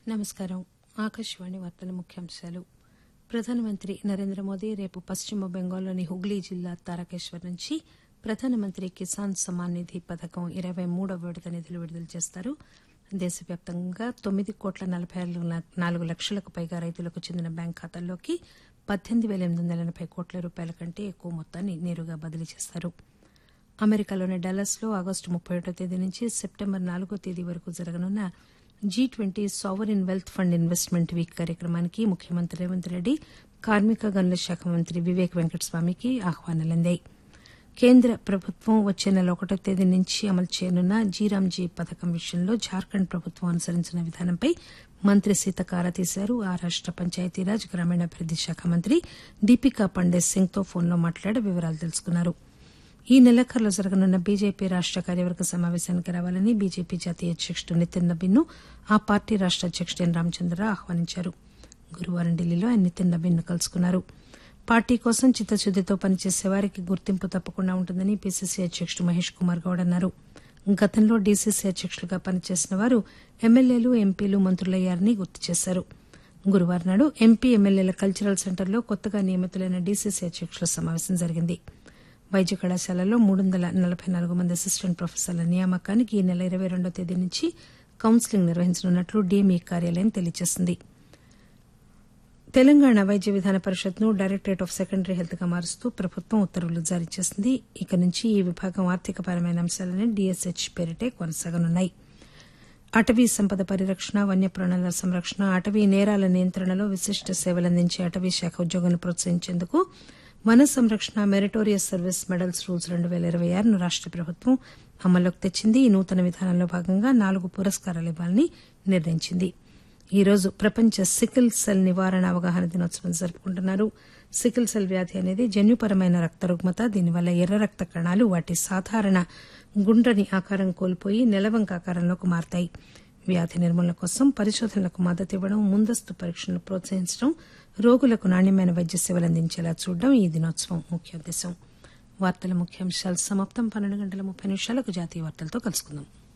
నమస్కారం ఆకాశవాణి వార్తల ముఖ్యాంశాలు ప్రధానమంత్రి నరేంద్ర మోదీ రేపు పశ్చిమ బెంగాల్లోని హుగ్లీ జిల్లా తారకేశ్వర్ నుంచి ప్రధానమంత్రి కిసాన్ సమ్మాన్ నిధి పథకం ఇరవై మూడవ విడత నిధులు విడుదల చేస్తారు దేశవ్యాప్తంగా తొమ్మిది కోట్ల నలబై నాలుగు లక్షలకు పైగా రైతులకు చెందిన బ్యాంకు ఖాతాల్లోకి పద్దెనిమిది పేల ఎనిమిది వందల ఎనబై కోట్ల రూపాయల కంటే ఎక్కువ మొత్తాన్ని నేరుగా బదిలీ చేస్తారు అమెరికాలోని డల్లస్ లో ఆగస్టు ముప్పై ఒకటో తేదీ నుంచి సెప్టెంబర్ నాలుగో తేదీ వరకు జరగనున్న G twenty sovereign wealth fund investment week కార్యక్రమానికి ముఖ్యమంత్రి రేవంత్ రెడ్డి కార్మిక గనుల శాఖ మంత్రి వివేక్ వెంకటస్వామికి ఆహ్వానాలందాయి కేంద్ర ప్రభుత్వం వచ్చే నెల ఒకటో తేదీ నుంచి అమలు చేయనున్న జీరాంజీ పథకం విషయంలో జార్ఖండ్ ప్రభుత్వం అనుసరించిన విధానంపై మంత్రి సీతక్క ఆరా తీశారు ఆ రాష్ట పంచాయతీరాజ్ గ్రామీణాభివృద్ది శాఖ మంత్రి దీపికా పండే సింగ్ తో ఫోన్లో మాట్లాడి వివరాలు తెలుసుకున్నారు ఈ నెలాఖరులో జరగనున్న బీజేపీ రాష్ట కార్యవర్గ సమావేశానికి రావాలని బీజేపీ జాతీయ అధ్యకుడు నితిన్ నబీన్ ను ఆ పార్టీ రాష్ట అధ్యకుడు ఎన్ రామచంద్రరావు ఆహ్వానించారు గురువారం ఢిల్లీలో ఆయన నితిన్ నబీన్ ను కలుసుకున్నారు పార్టీ కోసం చిత్తశుద్దితో పనిచేసే వారికి గుర్తింపు తప్పకుండా ఉంటుందని పీసీసీ అధ్యకుడు మహేష్ కుమార్ గౌడ్ అన్నారు గతంలో డీసీసీ అధ్యకులుగా పనిచేసిన వారు ఎమ్మెల్యేలు ఎంపీలు మంత్రులయ్యారని గుర్తు చేశారు గురువారం నాడు ఎంపీ ఎమ్మెల్యేల కల్చరల్ సెంటర్లో కొత్తగా నియమితులైన డీసీసీ అధ్యకుల సమావేశం జరిగింది వైద్య కళాశాలలో మూడు వందల నలబై నాలుగు మంది అసిస్టెంట్ ప్రొఫెసర్ల నియామకానికి ఈ నెల ఇరవై రెండో తేదీ నుంచి కౌన్సిలింగ్ నిర్వహించనున్నట్లు డీఎంఈ కార్యాలయం తెలియజేసింది తెలంగాణ వైద్య విధాన పరిషత్ ను డైరెక్టరేట్ ఆఫ్ సెకండరీ హెల్త్ గా మారుస్తూ ప్రభుత్వం ఉత్తర్వులు జారీ చేసింది ఇక నుంచి ఈ విభాగం ఆర్థికపరమైన అంశాలని డీఎస్హెచ్ పేరిటే కొనసాగనున్నాయి అటవీ సంపద పరిరక్షణ వన్యప్రాణుల సంరక్షణ అటవీ నేరాల నియంత్రణలో విశిష్ట సేవలందించే అటవీ శాఖ ఉద్యోగులను ప్రోత్సహించేందుకు వన సంరక్షణ మెరిటోరియస్ సర్వీస్ మెడల్స్ రూల్స్ రెండు పేల ఇరవై ఆరును రాష్ట ప్రభుత్వం అమల్లోకి తెచ్చింది ఈ నూతన విధానంలో భాగంగా నాలుగు పురస్కారాలు ఇవ్వాలని నిర్ణయించింది ఈ రోజు ప్రపంచ సికిల్ సెల్ నివారణ అవగాహన దినోత్సవం జరుపుకుంటున్నారు సికిల్ సెల్ వ్యాధి అనేది జన్యుపరమైన రక్త రుగ్మత దీనివల్ల ఎర్ర రక్త కణాలు వాటి సాధారణ గుండ్రని ఆకారం కోల్పోయి నెలవంక ఆకారంలోకి మారతాయి వ్యాధి నిర్మూలన కోసం పరిశోధనలకు మద్దతు ఇవ్వడం ముందస్తు పరీక్షలను ప్రోత్సహించడం రోగులకు నాణ్యమైన వైద్య సేవలు అందించేలా చూడడం ఈ దినోత్సవం ముఖ్యోద్దేశం వార్తల ముఖ్యాంశాలు సమాప్తం పన్నెండు గంటల ముప్పై నిమిషాలకు జాతీయ వార్తలతో కలుసుకుందాం